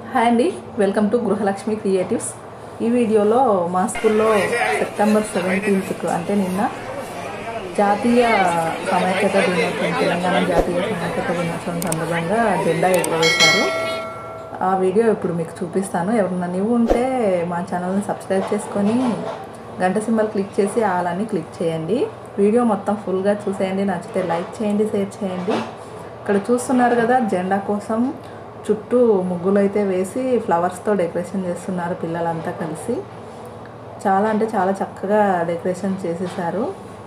Hi అండి welcome to Gruhalakshmi creatives ఈ వీడియోలో మా స్కూల్లో సెప్టెంబర్ సెవెంటీన్త్కు అంటే నిన్న జాతీయ సమైక్యత దినోత్సవం తెలంగాణ జాతీయ సమైక్యత దినోత్సవం సందర్భంగా జెండా ఎగురవేశారు ఆ వీడియో ఇప్పుడు మీకు చూపిస్తాను ఎవరన్నా నువ్వు ఉంటే మా ఛానల్ని సబ్స్క్రైబ్ చేసుకొని గంట సింబల్ క్లిక్ చేసి ఆలని క్లిక్ చేయండి వీడియో మొత్తం ఫుల్గా చూసేయండి నచ్చితే లైక్ చేయండి షేర్ చేయండి ఇక్కడ చూస్తున్నారు కదా జెండా కోసం చుట్టూ ముగ్గులు అయితే వేసి ఫ్లవర్స్తో డెకరేషన్ చేస్తున్నారు పిల్లలంతా కలిసి చాలా అంటే చాలా చక్కగా డెకరేషన్ చేసేసారు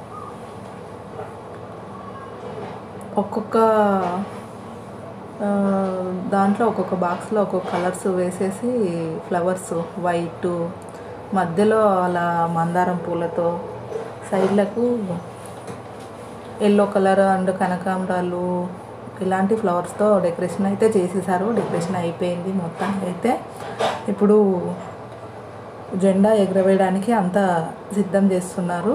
ఒక్కొక్క ఆ, దాంట్లో ఒక్కొక్క బాక్స్లో ఒక్కొక్క కలర్స్ వేసేసి ఫ్లవర్స్ వైట్ మధ్యలో అలా మందారం పూలతో సైడ్లకు ఎల్లో కలర్ అండ్ కనకాంబరాలు ఇలాంటి ఫ్లవర్స్తో డెకరేషన్ అయితే చేసేసారు డెకరేషన్ అయిపోయింది మొత్తానికి అయితే ఇప్పుడు జెండా ఎగరవేయడానికి అంతా సిద్ధం చేస్తున్నారు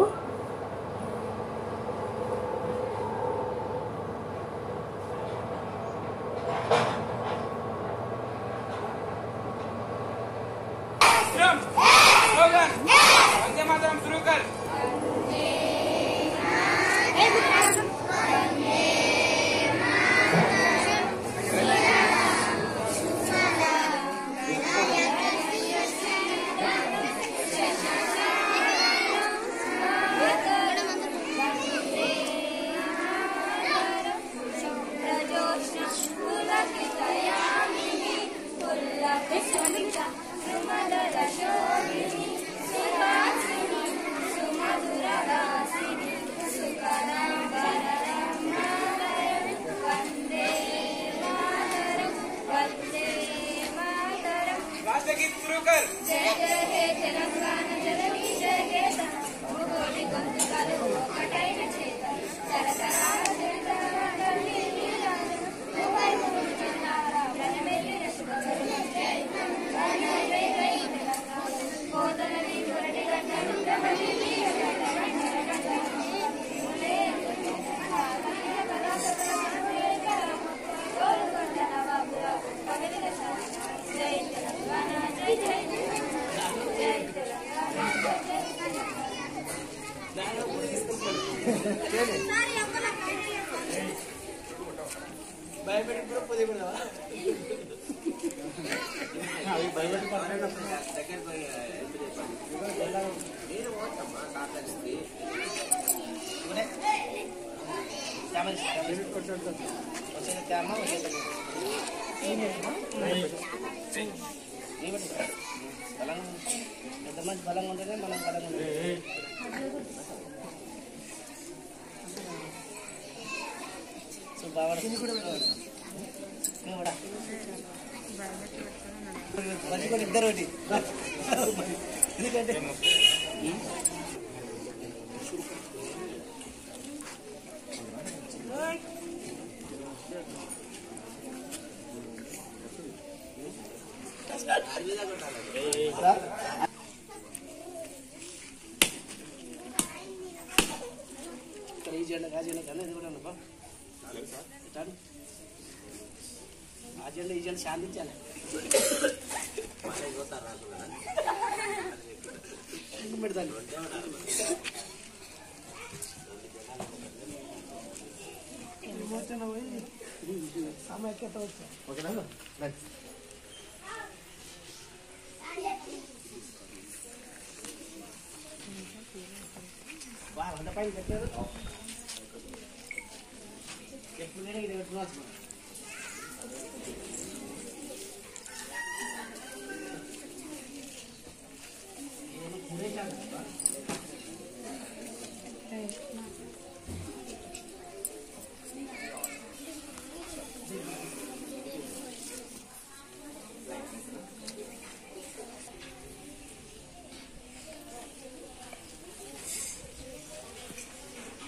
विक्रम स्लोगन वंदे मातरम शुरू कर राष्ट्र गीत शुरू कर జయ జయ హే తెలంగాణ జననీ జయ కేత ముగోడి గొంతుకలు ఒకటైన చేత తరతరాల జనతరాలన్నీ నీరాజు ముప్పై మూడు జిల్లాల ప్రణమెల్లిన శుభచరులు జై తెలంగాణ జై జై తెలంగాణ కోతలని కొరటి గంటలు ప్రబలి వీరగడ్డ గంటల గంటలు ములే ఆలయ కళాకళ గోల్కొండ నవాబురావు పగలిన శాసన జై తెలంగాణ జై జై తెలంగాణ జై తెలంగాణ జై జై ఎంతమంది బలంగా ఉంటేనే మనం బలంగా ఉంటుంది సో బాగా కూడా మంచి కూడా ఇద్దరు ఒకటి ఎందుకంటే ఇక్కడ ఈ జెండా ఆ జెండా కన్నా ఇది కూడా అనుకో ఇటాను. ఆ జెండా ఈ జెండా శాంతించాలి ఎందుకు పెడతాను సమైక్యత వచ్చా ఓకేనా రైట్ వా వంద పైన పెట్టారు ఎప్పుడు నేను ఇది పెట్టుకోవచ్చు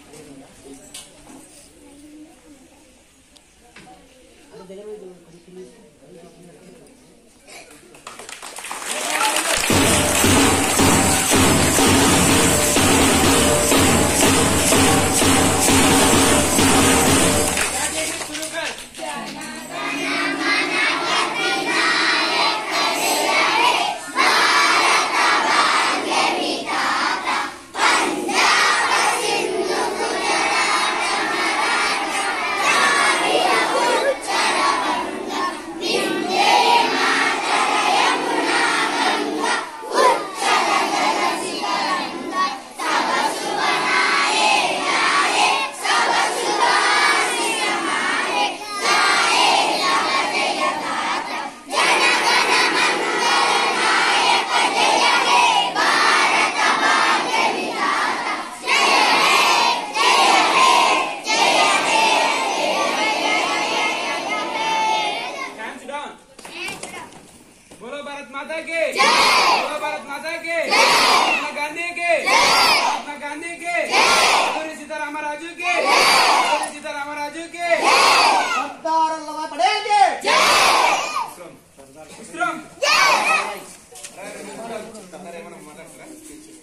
దగ్గర పోయి కొంచెం भारत माता की बोलो भारत माता की महात्मा गांधी की महात्मा गांधी की अधूरी सीतारामराजू की अधूरी सीतारामराजू की సర్దార్ వల్లభాయ్ పటేల్ కి విశ్రమ్ అరే, మనం మాట్లాడతారా